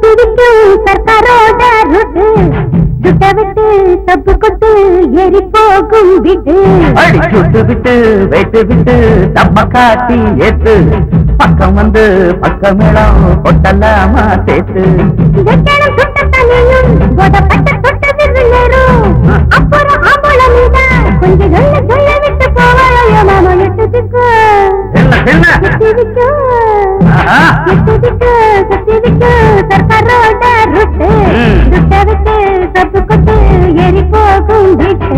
சுத்திவிக்கும் சர்க்காரோட root சுட்ட விட்டு தப்பு கொட்டு எரி போகும் விட்டு அடி சுட்டு விட்டு வைத்து விட்டு தம்ம காட்டி ஏத்து பக்கம் வந்து பக்கமேளம் கொட்டலாமா சேர்த்து வெட்டணும் சுட்ட தனியும் போதப்பட்ட தொட்ட விருந்தரும் அப்புறம் ஆம்பளை மீதான் கொஞ்சம் சொல்ல சொல்ல விட்டு போவாயோ மாமா எட்டதுக்கு என்ன என்ன சுத்திவிக்கு ஆஹா. சுத்திவிக்கு சுத்திவிக்கு சர்க்காரோட ருட்டு ம். சுட்ட விட்டு தப்பு கொட்டு எரி போகும் விட்டு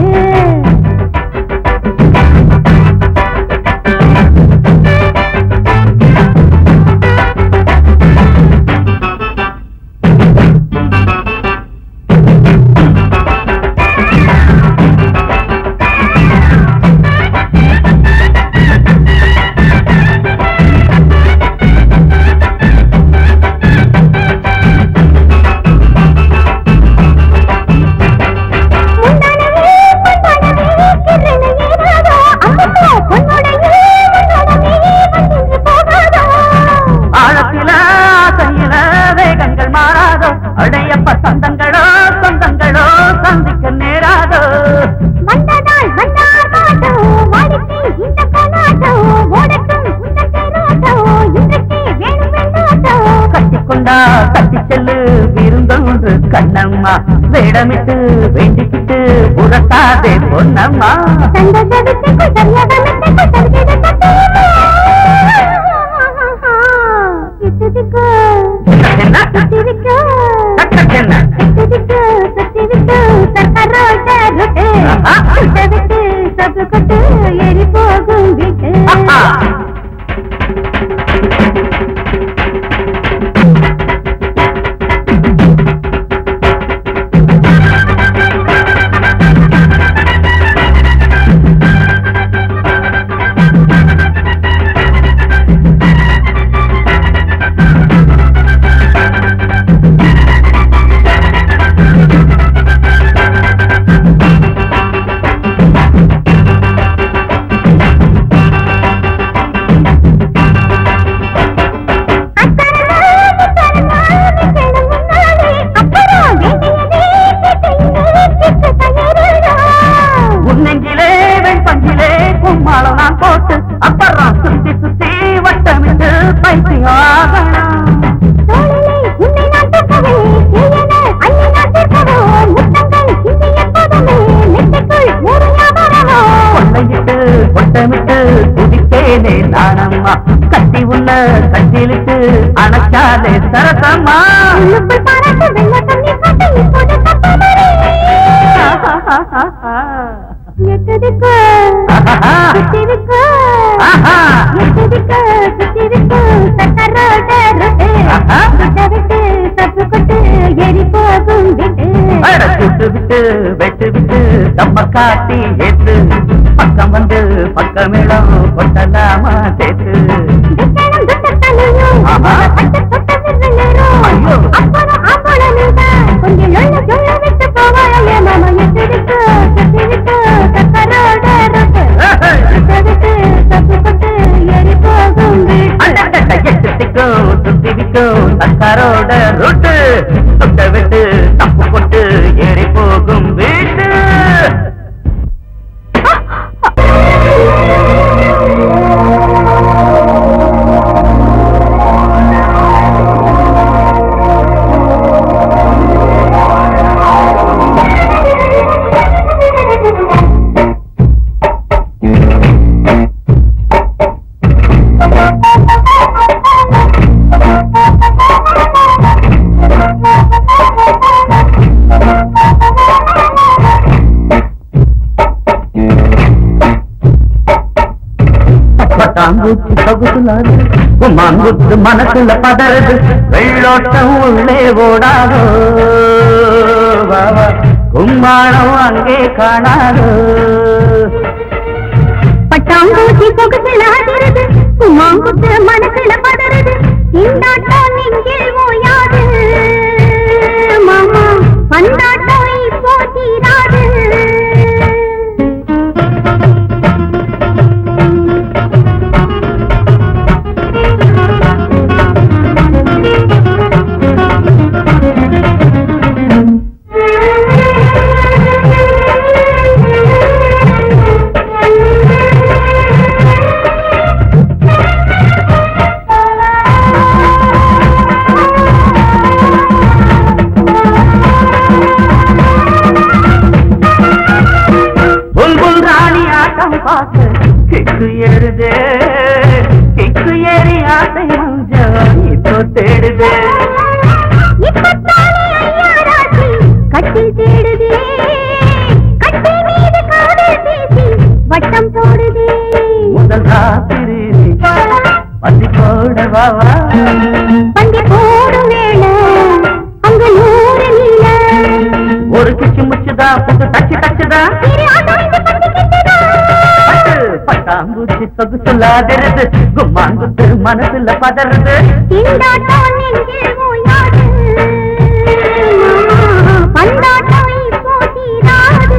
முந்தானவே பொன்னானவே கிரண ஏறாதோ அம்மப்போ பொன்னோடையே முன்னோடவே வந்து போகாதோ ஆழத்தில ஆசையில வேகங்கள் மாறாதோ அடையப்ப சொந்தங்களோ சொந்தங்களோ சந்திக்க நேராதோ வந்ததால் வந்தார் மாட்டோ வாடிக்கை இந்த கலாட்டோ ஓடட்டும் இந்த தேரோட்டோ இன்றைக்கே வேணும் வெள்ளாட்டோ கட்டிக்கொண்டா கட்டி செல்லு விருந்தொன்று கண்ணம்மா வேடமிட்டு வேண்டிக்கிட்டு புரட்டாதே பொன்னம்மா சந்தத விட்டுக்கு சரியாக விட்டுக்கு தருகிறது கட்டியமா இட்டுதிக்கு என்ன சுத்திவிக்கு என்ன சுத்திவிக்கு சுத்திவிக்கு சர்க்காரோட ருட்டு ஆஹா. சுட்ட விட்டு சப்பு கொட்டு எரி போகும் விட்டு ஆஹா. உன்னெங்கிலே வெண்பஞ்சிலே கும்மாளம் நான் போட்டு அப்புறம் சுத்தி சுத்தி வட்டமிட்டு பைத்தியாகணும் கொள்ளையிட்டு கொட்டமிட்டு குதிப்பேனே நானம்மா கட்டி உள்ள கட்டிலிட்டு அணைச்சாலே சரசம்மா ஆஹா. ஆஹா. எரி போகும் விட்டு அட சுட்டு விட்டு வெட்டு விட்டு தம்ம காட்டி ஏத்து பக்கம் வந்து பக்கமிடம் கொட்டலாமா சேர்த்து வெட்டணும் துட்டத்தலையும் ஆஹா. பட்டு தொட்ட விரலரும் ஐயோ. அப்புறம் ஆம்பளமிதான் கொஞ்சம் நல்ல சொல்ல விட்டு போவாயே மாமா எட்டிருக்கு கட்டிருக்கு சக்கரோட ரொட்டு ஏஹே. விட்டு தப்பு பட்டு எரி போகும் வீட்டு அண்டக்கட்ட எட்டுத்திக்கும் சுத்திவிக்கும் சக்காரோட ரூட்டு தொட்ட விட்டு தப்பு போட்டு ஏறி போகும் வீட்டு பட்டாம்பூச்சி பகுசுலாது மாங்குத்து மனசுல பதறது வெள்ளோட்டம் உள்ளே ஓடாதோ வா, வா, கும்மாளம் அங்கே காணாதோ பட்டாம்பூச்சி சொகுசுல அதிருது குமாங்குத்து மனசுல பதறுது இந்தாட்டம் நெஞ்சில் ஓயாது மாமா வந்தாட்டம் இப்போ தீராது கிக்கு ஏறுதே கிக்கு ஏறி ஆசை மஞ்சள் இப்போ தேடுதே இப்பத்தானே ஐயா ராசி கட்டில் தேடுதே கட்டி மீது காதல் பேசி வட்டம் போடுதே முதல் ராத்திரி பந்தி போட வாவா பந்தி போடும் வேளை அங்க நூறு நீல ஒரு கிச்சு முச்சுதா புட்டு தச்சு தச்சுதா திரு அசைந்து பத்தி கிட்டதா பட்டு பட்டாம்பூச்சி சொகுசுலாதிருது கும்மாங்குத்து மனசுல பதறது திண்டாட்டம் நெஞ்சில் ஓயாது பந்தாட்டம் இப்போ தீராது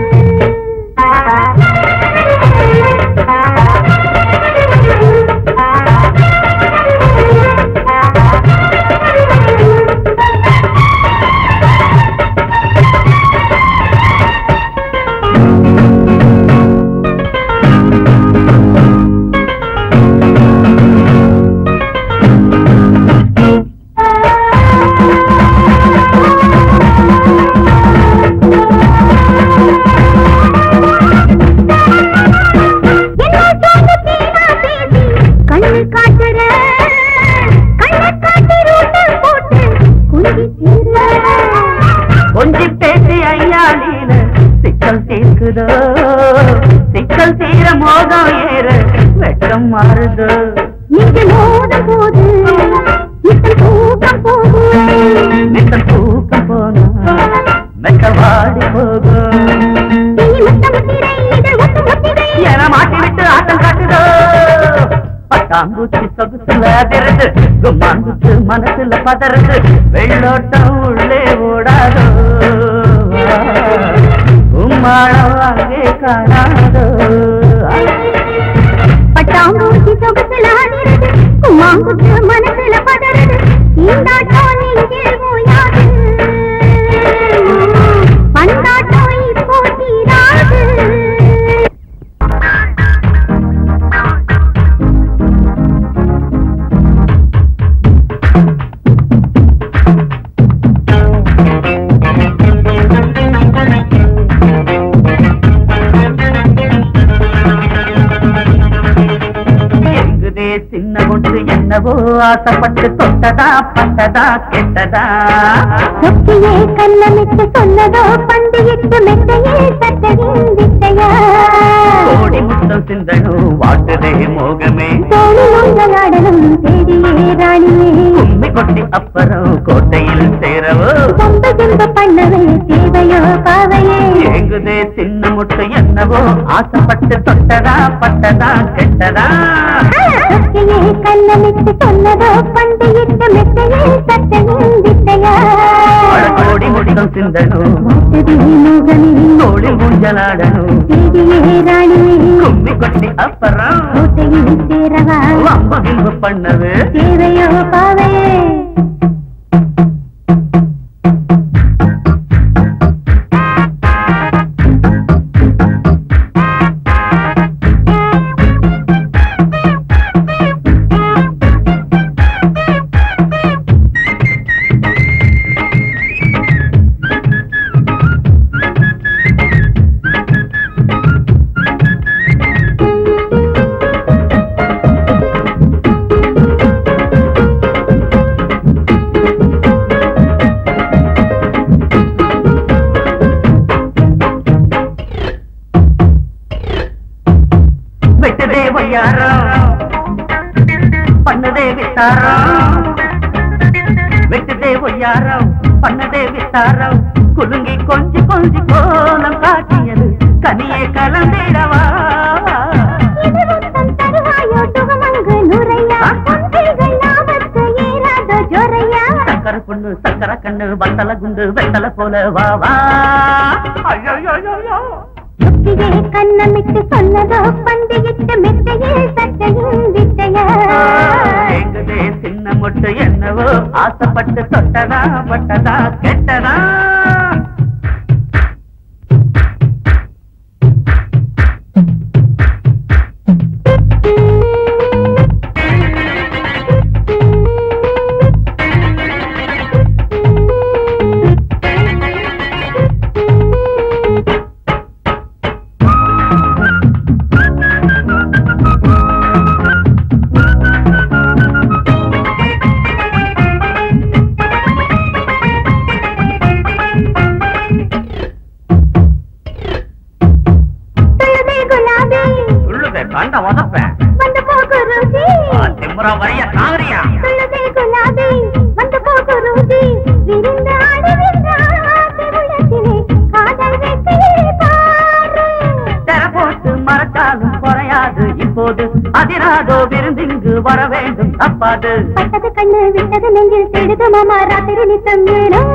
என்ன சொல்ல தேனா பேசி கண்ணு காட்டுற கண்ணை காட்டி ரூட்டல் போட்டு குந்தி தீர கொஞ்சி பேசி ஐயா நீல சிக்கல் தீர்க்குதோ சிக்கல் தீர மோகம் ஏற வெட்டம் மாறுதோ நெஞ்சு மோதும் போது நித்தம் தூக்கம் போது நித்தம் தூக்கம் போனா மெத்த வாடி போகும் இனி முத்தம் திரை இதழ் ஒட்டு முத்திரை என மாட்டி விட்டு ஆட்டம் காட்டுதோ பட்டாம்பூச்சி சொகுசுல அதிருது கும்மாங்குத்து மனசுல பதறது வெள்ளோட்டம் உள்ளே ஓடாதோ உம்மாளம் அங்கே காணாதோ பட்டாம்பூச்சி சொகுசுல அதிருது கும்மாங்குத்து மனசுல பதறது தீண்டாட்டம் நெஞ்சில் ஓயாது பந்தாட்டம் இப்போ தீராது எங்குதே சின்ன ஒன்று என்னவோ ஆசைப்பட்டு தொட்டதா பட்டதா கெட்டதா சொத்தியே கண்ணமிட்டு சொன்னதோ பந்தியிட்டு மெத்தையே சட்டையின் வித்தையா கோடி முத்தம் சிந்தனும் வாட்டுதே மோகமே தோணி உங்களாடலும் தேடியே ராணியே கும்மி கொட்டி அப்புறம் கோட்டையில் சேரவோ சொந்த துன்ப பண்ணவே தேவையோ பாவையே எங்குதே சின்ன முட்டை என்னவோ ஆசைப்பட்டு தொட்டதா பட்டதா கெட்டதா சொத்தியே கண்ணமிட்டு சொன்னதோ பந்தியிட்டு மெத்தையே சட்டையின் வித்தையா பல கோடி முத்தம் சிந்தனும் வாட்டுதே மோகமே தோழி ஊஞ்சலாடணும் தேடியே ராணியே கும்மி கொட்டி அப்புறம் கோட்டையில் சேரவா வம்பு கிம்பு பண்ணது தேவையோ பாவையே வெட்டதே வையாரம் பண்ணதே வித்தாரம் வெட்டதே ஒய்யாரம் பண்ணதே வித்தாரம் குலுங்கி கொஞ்சி கொஞ்சி கோலம் காட்டியது கனியே கலந்திடவா இது முத்தம் தருவாயோ சுகமங்கு நுரையா பொன்கைகள் லாபத்து ஏறாதோ ஜொரையா சக்கர பொண்ணு சக்கர கண்ணு வத்தல குண்டு வெத்தல போல வா வா ஐயோ சுத்தியே கண்ணமிட்டு சொன்னதோ பந்தியிட்டு மெத்தையில் சட்டையின் வித்தையா எங்குதே சின்ன முட்டு என்னவோ ஆசைப்பட்டு தொட்டதா பட்டதா கெட்டதா கண்ட உதப்பேன் வந்து போகு ருசி திமுறா வரைய சாவரியா சொல்லுதே குலாபி வந்து போகு ருசி விருந்து ஆடுகின்றார் திருளத்திலே காதல் வெற்றியை பாரு தெர போட்டு மறக்காலும் குறையாது இப்போது அதிராதோ விருந்திங்கு வர வேண்டும் தப்பாது பட்டது கண்ணு விட்டது நெஞ்சில் தேடுது மாமா ராத்திரி நித்தம் வேணும்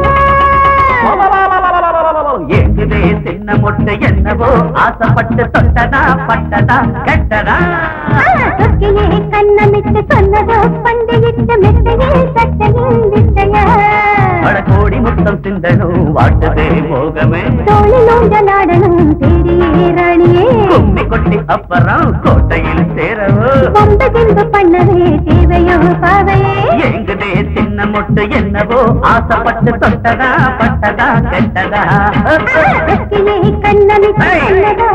ஏங்குதே சின்ன மொட்டை என்னவோ ஆசைப்பட்டு தொட்டதா பட்டதா கெட்டதா சொற்கிலே கண்ணமிட்டு சொன்னதோ பண்டிகிட்டு மெத்தையில் சட்டையில் விட்டையா பல கோடி முத்தம் சிந்தனும் வாட்டுதே மோகமே தோளில் ஊஞ்ச நாடனும் தேடியே ராணியே கும்மி கொட்டி அப்புறம் கோட்டையில் சேரவோ வந்த பின்பு பண்ணவே தேவையோ பாவையே ஏங்குதே சின்ன மொட்டு என்னவோ ஆசைப்பட்டு தொட்டதா பட்டதா கெட்டதா சொற்கிலே கண்ணமிட்டு சொன்னதோ